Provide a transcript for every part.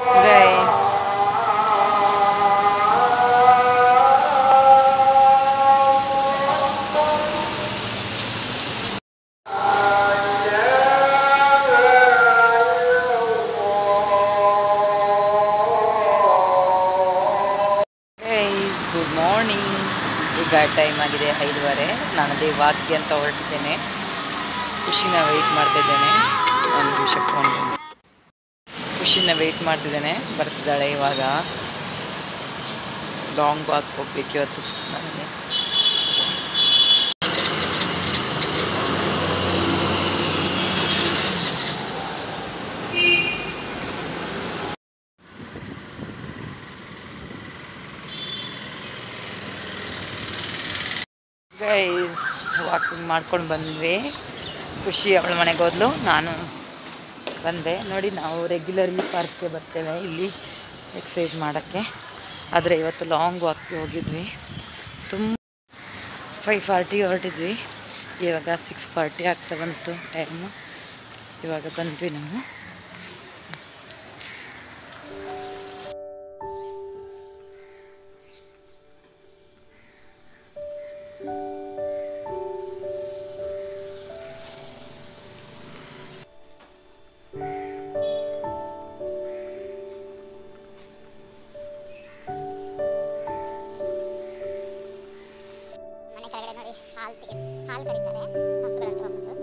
Guys guys good morning ಈಗ time ಆಗಿದೆ ಐದುವರೆ ನಾನು ಅದೇ ವಾಕ್ಯ ಅಂತ ಹೊರಟಿದ್ದೇನೆ ಖುಷಿನ ವೆಯ್ಟ್ ಮಾಡ್ತಿದ್ದೇನೆ ಒಂದು ನಿಮಿಷ ಫೋನ್ ಖುಷಿನ ವೆಯ್ಟ್ ಮಾಡ್ತಿದ್ದೇನೆ ಬರ್ತಿದ್ದಾಳೆ ಇವಾಗ ಲಾಂಗ್ ವಾಕ್ ಹೋಗ್ಬೇಕು ಇವತ್ತು ಸ್- ನನಗೆ ಗೈಸ್ ವಾಕಿಂಗ್ ಮಾಡ್ಕೊಂಡು ಬಂದ್ವಿ ಖುಷಿ ಅವಳ ಮನೆಗೆ ಹೋದ್ಲು ನಾನು ಬಂದೆ ನೋಡಿ ನಾವು ರೆಗ್ಯುಲರ್ಲಿ ಪಾರ್ಕ್ಗೆ ಬರ್ತೇವೆ ಇಲ್ಲಿ ಎಕ್ಸಸೈಸ್ ಮಾಡೋಕ್ಕೆ ಆದರೆ ಇವತ್ತು ಲಾಂಗ್ ವಾಕ್ಗೆ ಹೋಗಿದ್ವಿ ತುಂಬ ಫೈವ್ ಫಾರ್ಟಿ ಹೊರಟಿದ್ವಿ ಇವಾಗ ಸಿಕ್ಸ್ ಫಾರ್ಟಿ ಆಗ್ತಾ ಬಂತು ಟೈಮು ಇವಾಗ ಬಂದ್ವಿ ನಾವು ಮನೆ ಕೆಳಗಡೆ ನೋಡಿ ಹಾಲು ತೆಗೆ ಹಾಲು ಕರೀತಾರೆ ಹಸುಗಳನ್ನು ತಗೊಂಡ್ಬಂದು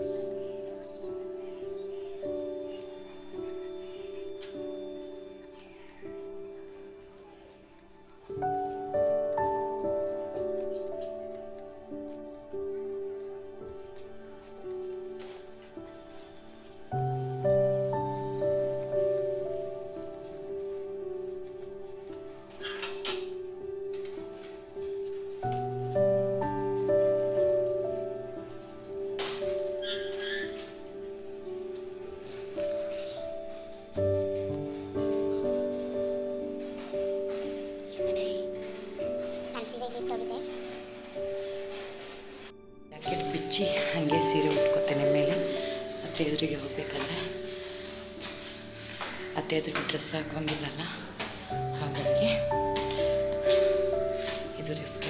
ನಾನು ಸೀರೆ ಇಟ್ಟೋಗಿದೆ ಜಾಕೆಟ್ ಬಿಚ್ಚಿ ಹಾಗೆ ಸೀರೆ ಉಟ್ಕೋತೇನೆ ಮೇಲೆ ಅತ್ತೆ ಎದುರಿಗೆ ಹೋಗ್ಬೇಕಲ್ಲ ಅತ್ತೆ ಎದುರಿಗೆ ಡ್ರೆಸ್ ಹಾಕೋಂಗಿಲ್ಲಲ್ಲ ಹಾಗಾಗಿ ಇದು lift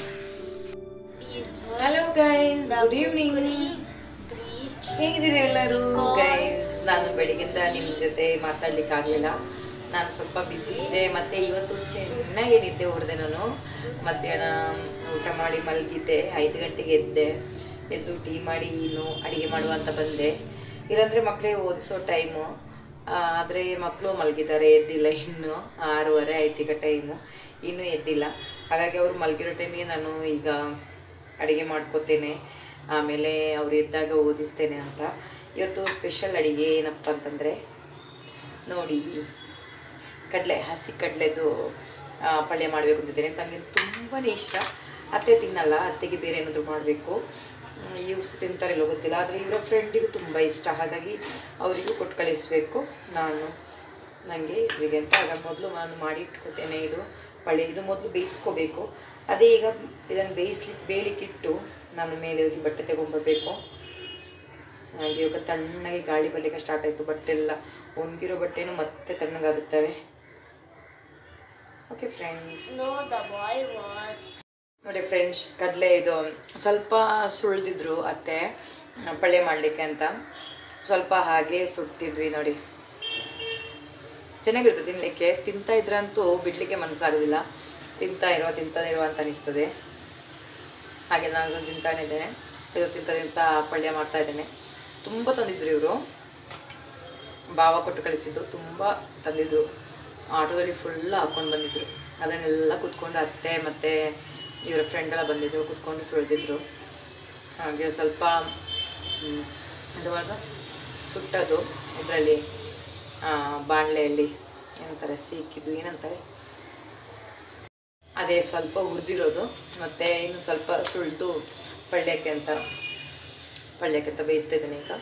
hello guys good evening ಹೇಗಿದ್ದೀರಿ ಎಲ್ಲರೂ ಗೈಸ್ ನಾನು ಬೆಳಿಗ್ಗಿಂದ ನಿಮ್ಮ ಜೊತೆ ಮಾತಾಡ್ಲಿಕ್ಕೆ ಆಗಲಿಲ್ಲ ನಾನು ಸ್ವಲ್ಪ ಬ್ಯುಸಿ ಇದ್ದೆ ಮತ್ತೆ ಇವತ್ತು ಚೆನ್ನಾಗಿ ನಿದ್ದೆ ಹೊಡೆದೆ ನಾನು ಮಧ್ಯಾಹ್ನ ಊಟ ಮಾಡಿ ಮಲಗಿದ್ದೆ ಐದು ಗಂಟೆಗೆ ಎದ್ದೆ ಎದ್ದು ಟೀ ಮಾಡಿ ಇನ್ನು ಅಡುಗೆ ಮಾಡುವ ಅಂತ ಬಂದೆ ಇಲ್ಲಾಂದರೆ ಮಕ್ಕಳಿಗೆ ಓದಿಸೋ ಟೈಮು ಆದರೆ ಮಕ್ಕಳು ಮಲಗಿದ್ದಾರೆ ಎದ್ದಿಲ್ಲ ಇನ್ನು ಆರೂವರೆ ಆಯ್ತು ಈಗ ಟೈಮು ಇನ್ನೂ ಎದ್ದಿಲ್ಲ ಹಾಗಾಗಿ ಅವರು ಮಲಗಿರೋ ಟೈಮಿಗೆ ನಾನು ಈಗ ಅಡುಗೆ ಮಾಡ್ಕೋತೇನೆ ಆಮೇಲೆ ಅವ್ರು ಎದ್ದಾಗ ಓದಿಸ್ತೇನೆ ಅಂತ ಇವತ್ತು ಸ್ಪೆಷಲ್ ಅಡುಗೆ ಏನಪ್ಪ ಅಂತಂದರೆ ನೋಡಿ ಕಡಲೆ ಹಸಿ ಕಡಲೆದು ಪಲ್ಯ ಮಾಡಬೇಕು ಅಂತಿದ್ದೇನೆ ನನಗೆ ತುಂಬಾ ಇಷ್ಟ ಅತ್ತೆ ತಿನ್ನಲ್ಲ ಅತ್ತೆಗೆ ಬೇರೆ ಏನಾದರೂ ಮಾಡಬೇಕು ಇವ್ರು ಸಹ ತಿಂತಾರಿಲ್ಲೋ ಗೊತ್ತಿಲ್ಲ ಆದರೆ ಇವರ ಫ್ರೆಂಡಿಗೂ ತುಂಬ ಇಷ್ಟ ಹಾಗಾಗಿ ಅವರಿಗೂ ಕೊಟ್ಟು ಕಳಿಸ್ಬೇಕು ನಾನು ನನಗೆ ಇವರಿಗೆ ಅಂತ ಆಗ ಮೊದಲು ನಾನು ಮಾಡಿ ಇಟ್ಕೋತೇನೆ ಇದು ಪಳ್ಳಿ ಇದು ಮೊದಲು ಬೇಯಿಸ್ಕೋಬೇಕು ಅದೇ ಈಗ ಇದನ್ನು ಬೇಯಿಸ್ಲಿಕ್ಕೆ ಬೇಯಲಿಕ್ಕಿಟ್ಟು ನಾನು ಮೇಲೆ ಹೋಗಿ ಬಟ್ಟೆ ತಗೊಂಡ್ಬರ್ಬೇಕು ಹಾಗೆ ಇವಾಗ ತಣ್ಣಗೆ ಗಾಳಿ ಬರಲಿಕ್ಕೆ ಸ್ಟಾರ್ಟ್ ಆಯಿತು ಬಟ್ಟೆ ಎಲ್ಲ ಒಣಗಿರೋ ಬಟ್ಟೆನೂ ಮತ್ತೆ ತಣ್ಣಗಾಗುತ್ತವೆ okay friends No, the boy was. ನೋಡಿ ಫ್ರೆಂಡ್ಸ್ ಕಡಲೆ ಇದು ಸ್ವಲ್ಪ ಸುಳಿದಿದ್ರು ಅತ್ತೆ ಆ, ಪಲ್ಯ ಮಾಡಲಿಕ್ಕೆ ಅಂತ ಸ್ವಲ್ಪ ಹಾಗೆ ಸುಡ್ತಿದ್ವಿ ನೋಡಿ ಚೆನ್ನಾಗಿರುತ್ತೆ ತಿನ್ನಲಿಕ್ಕೆ ತಿಂತಾ ಇದ್ರಂತೂ ಬಿಡಲಿಕ್ಕೆ ಮನಸ್ಸಾಗೋದಿಲ್ಲ ತಿಂತಾ ಇರುವ ತಿಂತಾ ಇರುವ ಅಂತ ಅನಿಸ್ತದೆ ಹಾಗೆ ನಾನು ಸಹ ತಿಂತಾನೆ ಇದ್ದೇನೆ ಇದು ತಿಂತ ತಿಂತ ಪಲ್ಯ ಮಾಡ್ತಾ ಇದ್ದೇನೆ ತುಂಬ ತಂದಿದ್ರು ಇವರು ಭಾವ ಕೊಟ್ಟು ಕಳಿಸಿದ್ದು ತುಂಬ ತಂದಿದ್ರು ಆಟೋದಲ್ಲಿ ಫುಲ್ ಹಾಕ್ಕೊಂಡು ಬಂದಿದ್ರು ಅದನ್ನೆಲ್ಲ ಕೂತ್ಕೊಂಡು ಅತ್ತೆ ಮತ್ತು ಇವರ ಫ್ರೆಂಡ್ ಎಲ್ಲ ಬಂದಿದ್ರು ಕೂತ್ಕೊಂಡು ಸುಳಿದಿದ್ರು ಹಾಗೆ ಸ್ವಲ್ಪ ಹ್ಮ್, ಅದುವಾಗ ಸುಟ್ಟದು ಇದರಲ್ಲಿ ಬಾಣಲೆಯಲ್ಲಿ ಏನಂತಾರೆ ಸೀಕಿದ್ದು ಏನಂತಾರೆ ಅದೇ ಸ್ವಲ್ಪ ಹುರಿದಿರೋದು ಮತ್ತು ಇನ್ನು ಸ್ವಲ್ಪ ಸುಳಿದು ಪಳ್ಯಕ್ಕೆ ಅಂತ ಪಳ್ಯಕ್ಕೆ ಅಂತ ಬೇಯಿಸ್ತಾ ಇದ್ದೀನಿ ಈಗ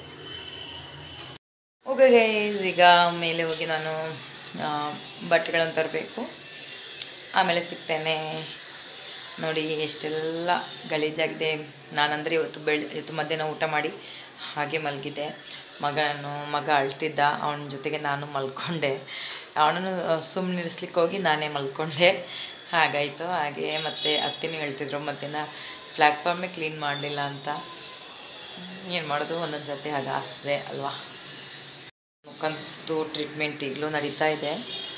ಓಕೆ ಗೈಸ್ ಈಗ ಮೇಲೆ ಹೋಗಿ ನಾನು ಆ, ಬಟ್ಟೆಗಳನ್ನು ತರಬೇಕು ಆಮೇಲೆ ಸಿಗ್ತೇನೆ ನೋಡಿ ಎಷ್ಟೆಲ್ಲ ಗಲೀಜಾಗಿದೆ ನಾನಂದರೆ ಇವತ್ತು ಬೆಳ್ ಇವತ್ತು ಮಧ್ಯಾಹ್ನ ಊಟ ಮಾಡಿ ಹಾಗೆ ಮಲಗಿದ್ದೆ ಮಗನು ಮಗ ಅಳ್ತಿದ್ದ ಅವನ ಜೊತೆಗೆ ನಾನು ಮಲ್ಕೊಂಡೆ ಅವನನ್ನು ಸುಮ್ಮನಿರಿಸ್ಲಿಕ್ಕೆ ಹೋಗಿ ನಾನೇ ಮಲ್ಕೊಂಡೆ ಹಾಗಾಯಿತು ಹಾಗೆ ಮತ್ತು ಅತ್ತೆನೂ ಹೇಳ್ತಿದ್ರು ಮಧ್ಯಾಹ್ನ ಪ್ಲ್ಯಾಟ್ಫಾರ್ಮೇ ಕ್ಲೀನ್ ಮಾಡಲಿಲ್ಲ ಅಂತ ಏನು ಮಾಡೋದು ಒಂದೊಂದು ಸರ್ತಿ ಹಾಗಾಗ್ತದೆ ಅಲ್ವಾ ಮುಖಂತೂ ಟ್ರೀಟ್ಮೆಂಟ್ ಈಗಲೂ ನಡೀತಾ ಇದೆ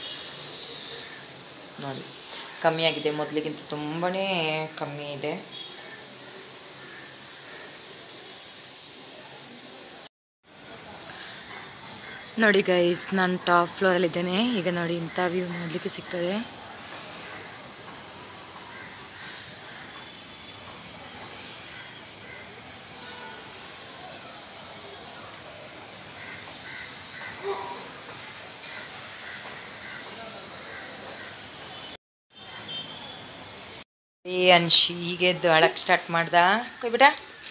ನೋಡಿ ಕಮ್ಮಿ ಆಗಿದೆ ಮೊದಲಿಗಿಂತ ತುಂಬಾ ಕಮ್ಮಿ ಇದೆ ನೋಡಿ ಗೈಸ್ ನಾನು ಟಾಪ್ ಫ್ಲೋರಲ್ಲಿದ್ದೇನೆ ಈಗ ನೋಡಿ ಇಂಥ ವ್ಯೂ ನೋಡಲಿಕ್ಕೆ ಸಿಗ್ತದೆ ಏ ಅನ್ಶಿ ಹೀಗೆ ಎದ್ದು ಅಳಕ್ಕೆ ಸ್ಟಾರ್ಟ್ ಮಾಡ್ದ ಕೊಯ್ಬಿಡ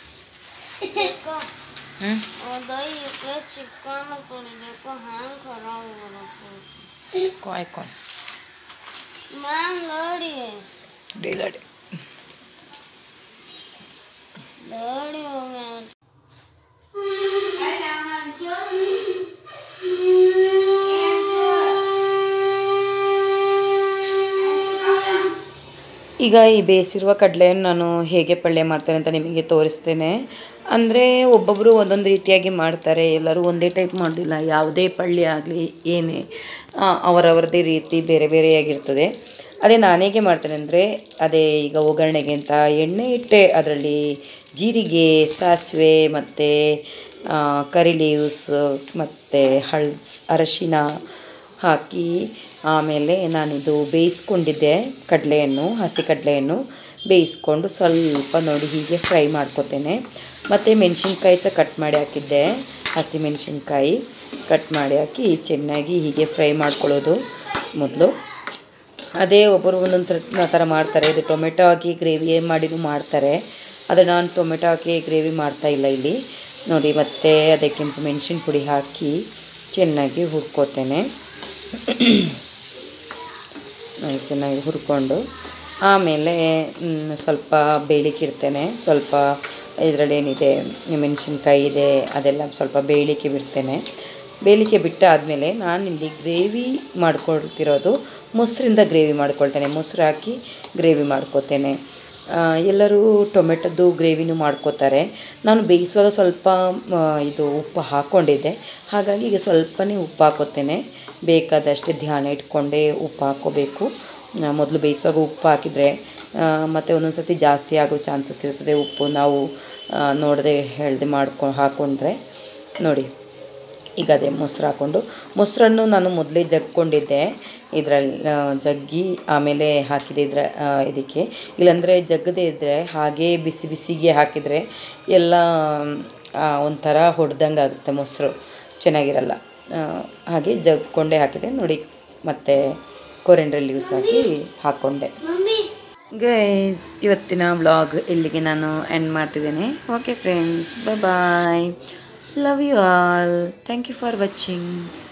ಹ್ಞೂ ಅದಕ್ಕೆ ಚಿಕನ್ ಕುಡಿಬೇಕು ಹ್ಯಾಂಗೆ ಖರಾಬ್ ಬರುತ್ತೆ ಕಾಯ್ಕೊಂಡು ಮ್ಯಾಮ್ ನೋಡಿ ಡೇಲಾಡಿ ನೋಡಿ ಮ್ಯಾಮ್ ಈಗ ಈ ಬೇಯಿಸಿರುವ ಕಡಲೆಯನ್ನು ನಾನು ಹೇಗೆ ಪಲ್ಯ ಮಾಡ್ತೇನೆ ಅಂತ ನಿಮಗೆ ತೋರಿಸ್ತೇನೆ ಅಂದರೆ ಒಬ್ಬೊಬ್ಬರು ಒಂದೊಂದು ರೀತಿಯಾಗಿ ಮಾಡ್ತಾರೆ ಎಲ್ಲರೂ ಒಂದೇ ಟೈಪ್ ಮಾಡೋದಿಲ್ಲ ಯಾವುದೇ ಪಲ್ಯ ಆಗಲಿ ಏನೇ ಆ, ಅವರವರದೇ ರೀತಿ ಬೇರೆ ಬೇರೆಯಾಗಿರ್ತದೆ ಅದೇ ನಾನು ಹೇಗೆ ಮಾಡ್ತೇನೆ ಅಂದರೆ ಅದೇ ಈಗ ಒಗ್ಗರಣೆಗೆ ಅಂತ ಎಣ್ಣೆ ಇಟ್ಟೆ ಅದರಲ್ಲಿ ಜೀರಿಗೆ ಸಾಸಿವೆ ಮತ್ತು ಕರಿ ಲೀವ್ಸ್ ಮತ್ತು ಹಳ್ಸ್ ಅರಶಿನ ಹಾಕಿ ಆಮೇಲೆ ನಾನಿದು ಬೇಯಿಸ್ಕೊಂಡಿದ್ದೆ ಕಡಲೆಯನ್ನು ಹಸಿ ಕಡಲೆಯನ್ನು ಬೇಯಿಸ್ಕೊಂಡು ಸ್ವಲ್ಪ ನೋಡಿ ಹೀಗೆ ಫ್ರೈ ಮಾಡ್ಕೊತೇನೆ ಮತ್ತು ಮೆಣಸಿನ್ಕಾಯಿ ಸಹ ಕಟ್ ಮಾಡಿ ಹಾಕಿದ್ದೆ ಹಸಿ ಮೆಣಸಿನ್ಕಾಯಿ ಕಟ್ ಮಾಡಿ ಹಾಕಿ ಚೆನ್ನಾಗಿ ಹೀಗೆ ಫ್ರೈ ಮಾಡ್ಕೊಳ್ಳೋದು ಮೊದಲು ಅದೇ ಒಬ್ಬರು ಒಂದೊಂದು ಥರ ಥರ ಮಾಡ್ತಾರೆ ಇದು ಟೊಮೆಟೊ ಹಾಕಿ ಗ್ರೇವಿ ಮಾಡಿನೂ ಮಾಡ್ತಾರೆ ಆದರೆ ನಾನು ಟೊಮೆಟೊ ಹಾಕಿ ಗ್ರೇವಿ ಮಾಡ್ತಾ ಇಲ್ಲ ಇಲ್ಲಿ ನೋಡಿ ಮತ್ತೆ ಅದೇ ಕೆಂಪು ಮೆಣಸಿನ ಪುಡಿ ಹಾಕಿ ಚೆನ್ನಾಗಿ ಹುರ್ಕೋತೇನೆ ನೋಡಿ, ಚೆನ್ನಾಗಿ ಹುರ್ಕೊಂಡು ಆಮೇಲೆ ಮ್, ಸ್ವಲ್ಪ ಬೇಯಲಿಕ್ಕೆ ಇಡ್ತೇನೆ ಸ್ವಲ್ಪ ಇದರಲ್ಲಿ ಏನಿದೆ ಮೆಣಸಿನ್ಕಾಯಿ ಇದೆ ಅದೆಲ್ಲ ಸ್ವಲ್ಪ ಬೇಯಲಿಕ್ಕೆ ಬಿಡ್ತೇನೆ ಬೇಯಲಿಕ್ಕೆ ಬಿಟ್ಟಾದಮೇಲೆ ನಾನು ಇಲ್ಲಿ ಗ್ರೇವಿ ಮಾಡ್ಕೊಳ್ತಿರೋದು ಮೊಸರಿಂದ ಗ್ರೇವಿ ಮಾಡ್ಕೊಳ್ತೇನೆ ಮೊಸರು ಹಾಕಿ ಗ್ರೇವಿ ಮಾಡ್ಕೊತೇನೆ ಆ, ಎಲ್ಲರೂ ಟೊಮೆಟೊದ್ದು ಗ್ರೇವಿನೂ ಮಾಡ್ಕೋತಾರೆ ನಾನು ಬೇಯಿಸುವಾಗ ಸ್ವಲ್ಪ ಮ, ಇದು ಉಪ್ಪು ಹಾಕ್ಕೊಂಡಿದ್ದೆ ಹಾಗಾಗಿ ಈಗ ಸ್ವಲ್ಪನೇ ಉಪ್ಪು ಹಾಕೋತೇನೆ ಬೇಕಾದಷ್ಟು ಧ್ಯಾನ ಇಟ್ಕೊಂಡೇ ಉಪ್ಪು ಹಾಕ್ಕೋಬೇಕು ಮೊದಲು ಬೇಯಿಸುವಾಗ ಉಪ್ಪು ಹಾಕಿದರೆ ಮತ್ತು ಒಂದೊಂದು ಸರ್ತಿ ಜಾಸ್ತಿ ಆಗೋ ಚಾನ್ಸಸ್ ಇರ್ತದೆ ಉಪ್ಪು ನಾವು ನೋಡದೆ ಹೇಳ್ದೆ ಮಾಡ್ಕೊ ಹಾಕ್ಕೊಂಡ್ರೆ ನೋಡಿ ಈಗ ಅದೇ ಮೊಸರು ಹಾಕ್ಕೊಂಡು ಮೊಸರನ್ನು ನಾನು ಮೊದಲೇ ಜಗ್ಕೊಂಡಿದ್ದೆ ಇದರಲ್ಲಿ ಜಗ್ಗಿ ಆಮೇಲೆ ಹಾಕಿದೆ ಇದರ ಇದಕ್ಕೆ ಇಲ್ಲಾಂದರೆ ಜಗ್ಗದೇ ಇದ್ದರೆ ಹಾಗೇ ಬಿಸಿ ಬಿಸಿಗೆ ಹಾಕಿದರೆ ಎಲ್ಲ ಆ, ಒಂಥರ ಹೊಡೆದಂಗೆ ಆಗುತ್ತೆ ಮೊಸರು ಚೆನ್ನಾಗಿರಲ್ಲ ಆ, ಹಾಗೆ ಜಗ್ಕೊಂಡೇ ಹಾಕಿದೆ ನೋಡಿ ಮತ್ತು ಕೊರೆಂಡ್ರೆ ಲೀವ್ಸ್ ಹಾಕಿ ಹಾಕ್ಕೊಂಡೆ ಗೈಸ್ ಇವತ್ತಿನ ವ್ಲಾಗ್ ಇಲ್ಲಿಗೆ ನಾನು ಎಂಡ್ ಮಾಡ್ತಿದ್ದೇನೆ okay friends bye love you all thank you for watching